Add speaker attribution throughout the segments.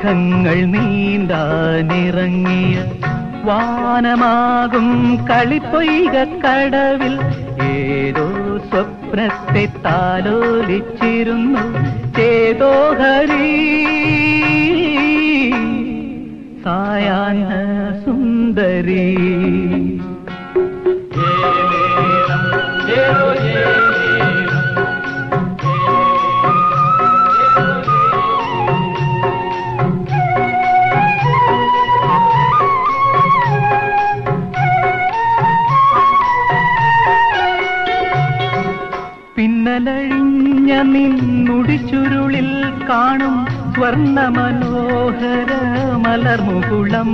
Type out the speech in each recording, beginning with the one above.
Speaker 1: മേഘങ്ങൾ നീന്താനിറങ്ങിയ വാനമാകും കളിപ്പൊയ്ക കടവിൽ ഏതോ സ്വപ്നത്തെ താലോലിച്ചിരുന്നു ചേതോ ഹരി സായാഹ്ന സുന്ദരി പിന്നലഴിഞ്ഞ നിന്നുടിച്ചുരുളിൽ കാണും സ്വർണ്ണ മനോഹര മലർമുകുളം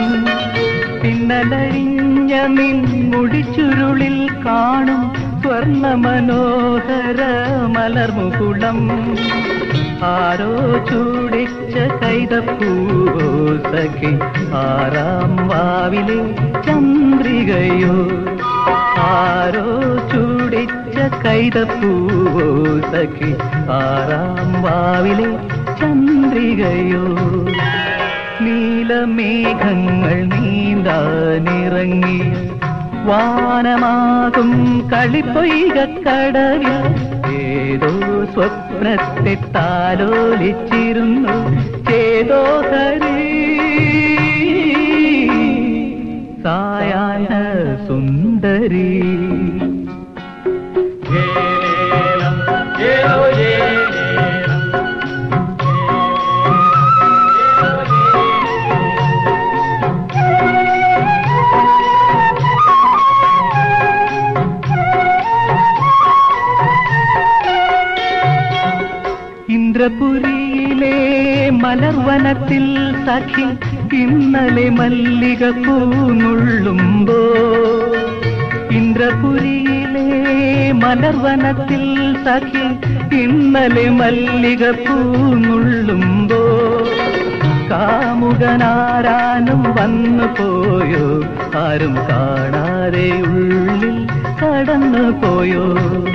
Speaker 1: പിന്നലഴിഞ്ഞ നിൻമുടിച്ചുരുളിൽ കാണും സ്വർണ്ണ മനോഹര മലർമുകുളം ആരോ ചൂടിച്ച കൈതപ്പൂവോ സഖി ആറാം വാവിലെ ചന്ദ്രികയോ ആരോ ചൂടിച്ച കൈതപ്പൂവോ സഖി ആറാം വാവിലെ ചന്ദ്രികയോ നീലമേഘങ്ങൾ നീന്താനിറങ്ങി വാനമാകും കളിപ്പൊയ്ക കടവിൽ ഏതോ സ്വപ്നത്തെ താലോലിച്ചിരുന്നു ചേതോ ഹരി സായാഹ്ന സുന്ദരി ഇന്ദ്രപുരിയിലെ മലർവനത്തിൽ സഖി ഇന്നലെ മല്ലിക പൂന്നുള്ളുമ്പോ ഇന്ദ്രപുരിയിലെ മലർവനത്തിൽ സഖി ഇന്നലെ മല്ലിക പൂന്നുള്ളുമ്പോ കാമുകനാരാനും വന്നു പോയോ ആരും കാണാതെ ഉള്ളിൽ കടന്നു പോയോ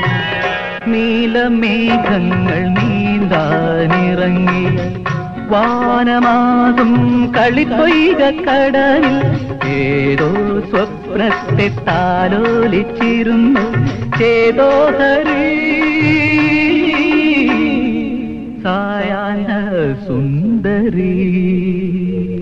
Speaker 1: നീലമേഘങ്ങൾ നീന്താനിറങ്ങി വാനമാകും കളിപ്പൊയ്ക കടലിൽ ഏതോ സ്വപ്നത്തെ താലോലിച്ചിരുന്നു ചേതോ ഹരി സായാഹ്ന സുന്ദരി